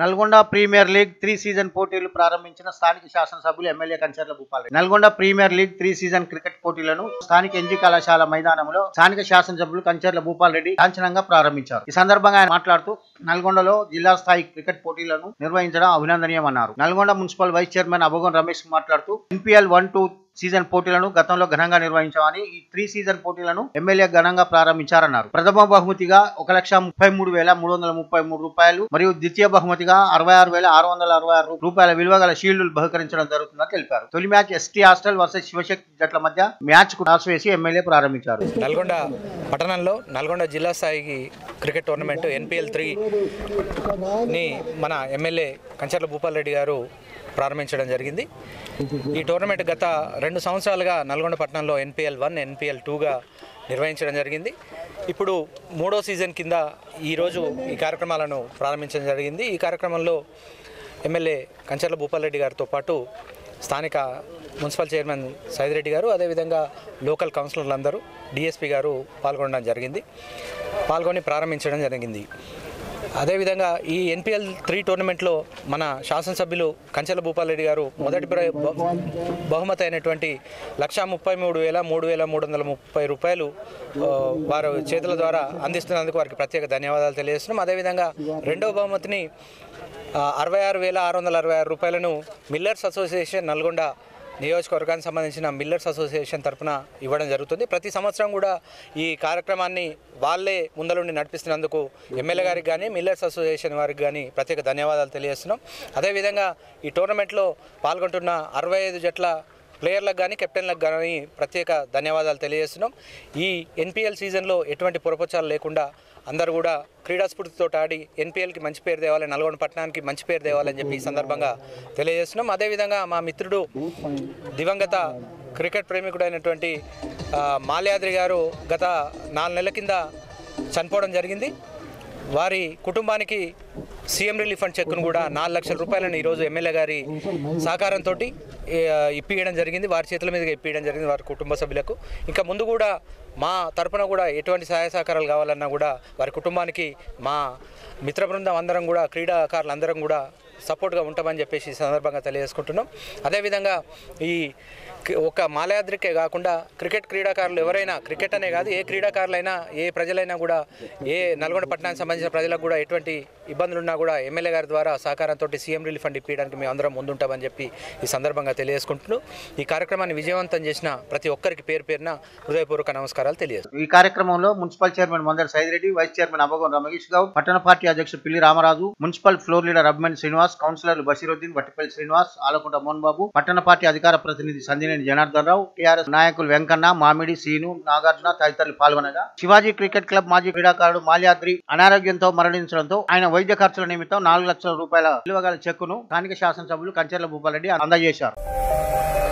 Nalgonda premier league three season పోటీలు ప్రారంభించిన స్థానిక శాసనసభ్యులు MLA Kancharla Bhupal Nalgonda premier league three season cricket పోటీలను స్థానిక ఎన్జీ కళాశాల మైదానంలో స్థానిక శాసనసభ్యులు కంచర్ల భూపాల్ రెడ్డి లాంఛనంగా ప్రారంభించారు ఈ సందర్భంగా ఆయన మాట్లాడుతూ నల్గొండలో జిల్లా స్థాయి క్రికెట్ పోటీలను నిర్వహించడం అభినందనీయమన్నారు Nalgonda municipal vice chairman అభోగన్ Ramesh మాట్లాడుతూ ఎన్పిఎల్ వన్ టూ సీజన్ పోటీలను గతంలో ఘనంగా నిర్వహించామని ఈ త్రీ సీజన్ పోటీలను ఎమ్మెల్యే ఘనంగా ప్రారంభించారన్నారు ప్రథమ బహుమతిగా ఒక లక్ష ముప్పై మూడు వేల మూడు వందల ముప్పై మూడు రూపాయలు మరియు ద్వితీయ బహుమతిగా అరవై ఆరు వేల ఆరు వందల అరవై ఆరు రూపాయల విలువ గల షీల్డ్లు బహుకరించడం జరుగుతుందని తెలిపారు తొలి match ST hostel versus Shivashakti జట్ల మధ్య మ్యాచ్ కు టాస్ వేసి ఎమ్మెల్యే ప్రారంభించారు నల్గొండ పట్టణంలో నల్గొండ జిల్లా స్థాయికి క్రికెట్ టోర్నమెంట్ ఎన్పిఎల్ త్రీని మన ఎమ్మెల్యే కంచర్ల భూపాల్ రెడ్డి గారు ప్రారంభించడం జరిగింది ఈ టోర్నమెంట్ గత రెండు సంవత్సరాలుగా నల్గొండ పట్టణంలో ఎన్పిఎల్ వన్ ఎన్పిఎల్ టూగా నిర్వహించడం జరిగింది ఇప్పుడు మూడో సీజన్ కింద ఈరోజు ఈ కార్యక్రమాలను ప్రారంభించడం జరిగింది ఈ కార్యక్రమంలో ఎమ్మెల్యే కంచర్ల భూపాల్ రెడ్డి గారితో పాటు స్థానిక మున్సిపల్ చైర్మన్ సైదిరెడ్డి గారు అదేవిధంగా లోకల్ కౌన్సిలర్లు అందరూ డిఎస్పి గారు పాల్గొనడం జరిగింది పాల్గొని ప్రారంభించడం జరిగింది అదేవిధంగా ఈ ఎన్పిఎల్ త్రీ టోర్నమెంట్లో మన శాసనసభ్యులు కంచెల భూపాలరెడ్డి గారు మొదటి ప్ర- బ- బహుమతి అయినటువంటి లక్షా ముప్పై మూడు వేల మూడు వేల మూడు వందల ముప్పై రూపాయలు ఆ, వారు చేతుల ద్వారా అందిస్తున్నందుకు వారికి ప్రత్యేక ధన్యవాదాలు తెలియజేస్తున్నాం అదేవిధంగా రెండవ బహుమతిని ఆ, అరవై ఆరు వేల ఆరు వందల అరవై ఆరు రూపాయలను మిల్లర్స్ అసోసియేషన్ నల్గొండ నియోజకవర్గానికి సంబంధించిన మిల్లర్స్ అసోసియేషన్ తరపున ఇవ్వడం జరుగుతుంది ప్రతి సంవత్సరం కూడా ఈ కార్యక్రమాన్ని వాళ్ళే ముందలుండి నడిపిస్తున్నందుకు ఎమ్మెల్యే గారికి కానీ మిల్లర్స్ అసోసియేషన్ వారికి కానీ ప్రత్యేక ధన్యవాదాలు తెలియజేస్తున్నాం అదేవిధంగా ఈ టోర్నమెంట్లో పాల్గొంటున్న అరవై ఐదు జట్ల ప్లేయర్లకు కానీ కెప్టెన్లకు కానీ ప్రత్యేక ధన్యవాదాలు తెలియజేస్తున్నాం ఈ ఎన్పిఎల్ సీజన్లో ఎటువంటి పొరపచాలు లేకుండా అందరూ కూడా క్రీడా స్ఫూర్తితో ఆడి ఎన్పిఎల్కి మంచి పేరు తేవాలి నల్గొండ పట్టణానికి మంచి పేరు తేవాలని చెప్పి ఈ సందర్భంగా తెలియజేస్తున్నాం అదేవిధంగా మా మిత్రుడు దివంగత క్రికెట్ ప్రేమికుడైనటువంటి ఆ, మాల్యాద్రి గారు గత నాలుగు నెలల కింద చనిపోవడం జరిగింది వారి కుటుంబానికి సీఎం రిలీఫ్ ఫండ్ చెక్కును కూడా నాలుగు లక్షల రూపాయలను ఈరోజు ఎమ్మెల్యే గారి సహకారంతో ఇప్పియడం జరిగింది వారి చేతుల మీదుగా ఇప్పియడం జరిగింది వారి కుటుంబ సభ్యులకు ఇంకా ముందు కూడా మా తరపున కూడా ఎటువంటి సహాయ సహకారాలు కావాలన్నా కూడా వారి కుటుంబానికి మా మిత్ర బృందం అందరం కూడా క్రీడాకారులు అందరం కూడా సపోర్ట్గా ఉంటామని చెప్పేసి ఈ సందర్భంగా తెలియజేసుకుంటున్నాం అదేవిధంగా ఈ కి- ఒక మాలయాద్రికే కాకుండా క్రికెట్ క్రీడాకారులు ఎవరైనా క్రికెట్ అనే కాదు ఏ క్రీడాకారులైనా ఏ ప్రజలైనా కూడా ఏ నల్గొండ పట్టణానికి సంబంధించిన ప్రజలకు కూడా ఎటువంటి ఇబ్బందులు ఉన్నా కూడా ఎమ్మెల్యే గారి ద్వారా సహకారంతో సీఎం రిలీఫ్ ఫండ్ ఇప్పించడానికి మేము అందరం ముందుంటామని చెప్పి ఈ సందర్భంగా తెలియజేసుకుంటున్నాం ఈ కార్యక్రమాన్ని విజయవంతం చేసిన ప్రతి ఒక్కరికి పేరు పేరున హృదయపూర్వక నమస్కారాలు తెలియజేస్తున్నాం ఈ కార్యక్రమంలో municipal chairman Mandar Saidireddy vice chairman అభోగన్ Ramesh Goud పట్టణ పార్టీ అధ్యక్షుడు Pilli Ramaraju municipal floor leader Abhiman Srinivas కౌన్సిలర్లు బషీరుద్దీన్ వట్టిపల్లి శ్రీనివాస్ ఆలకుంట మోహన్ బాబు పట్టణ పార్టీ అధికార ప్రతినిధి సంజనేని జనార్దన్ రావు టీఆర్ఎస్ నాయకులు వెంకన్న మామిడి సీను నాగార్జున తదితరులు పాల్గొనగా శివాజీ క్రికెట్ క్లబ్ మాజీ క్రీడాకారుడు మాల్యాద్రి అనారోగ్యంతో మరణించడంతో ఆయన వైద్య ఖర్చుల నిమిత్తం నాలుగు లక్షల రూపాయల విలువ గల చెక్కును స్థానిక శాసనసభ్యులు కంచెర్ల భూపాలరెడ్డి అందజేశారు